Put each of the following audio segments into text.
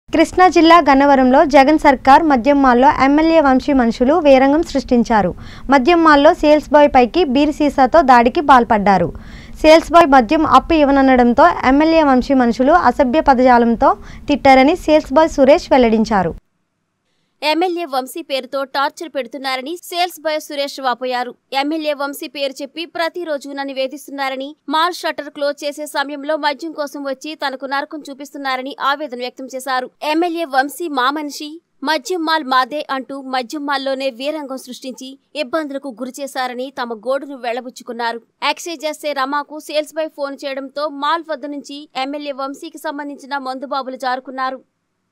కృష్ణా జిల్లా గన్నవరంలో జగన్ సర్కార్ మద్యం మాల్లో ఎమ్మెల్యే వంశీ మనుషులు వేరంగం సృష్టించారు మద్యం మాల్లో సేల్స్ బాయ్ పైకి బీర్ సీసాతో దాడికి పాల్పడ్డారు సేల్స్ బాయ్ మద్యం అప్పు ఇవ్వననడంతో ఎమ్మెల్యే వంశీ మనుషులు అసభ్య పదజాలంతో తిట్టారని సేల్స్ బాయ్ సురేష్ వెల్లడించారు ఎమ్మెల్యే వంశీ పేరుతో టార్చర్ పెడుతున్నారని సేల్స్ బాయ్ సురేష్ వాపోయారు ఎమ్మెల్యే వంశీ పేరు చెప్పి ప్రతిరోజు నన్ను వేధిస్తున్నారని మాల్ షట్టర్ క్లోజ్ చేసే సమయంలో మద్యం కోసం వచ్చి తనకు నరకం చూపిస్తున్నారని ఆవేదన వ్యక్తం చేశారు ఎమ్మెల్యే వంశీ మా మనిషి మద్యం మాల్ మాదే అంటూ మద్యం మాల్లోనే వీరంగం సృష్టించి ఇబ్బందులకు గురి చేశారని తమ గోడును వెళ్లబుచ్చుకున్నారు ఎక్సైజ్ చేసే రమాకు సేల్స్ బాయ్ ఫోన్ చేయడంతో మాల్ వద్ద నుంచి ఎమ్మెల్యే వంశీకి సంబంధించిన మందుబాబులు జారుకున్నారు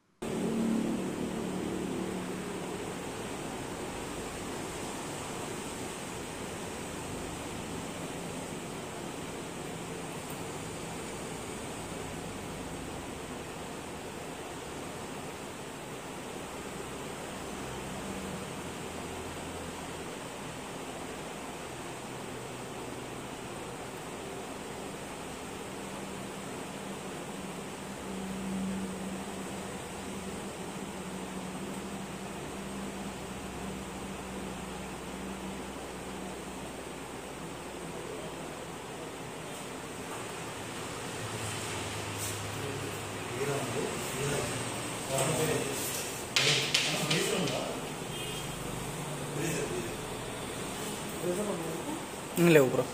లేవు బ్రో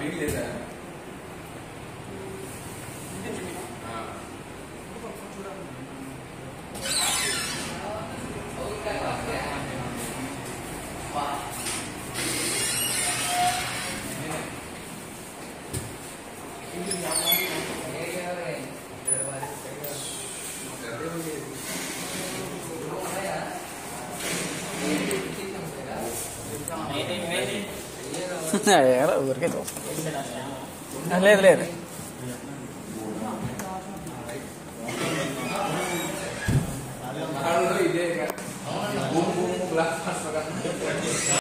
ఏదో ఊరికే చూస్తాం లేదు లేదు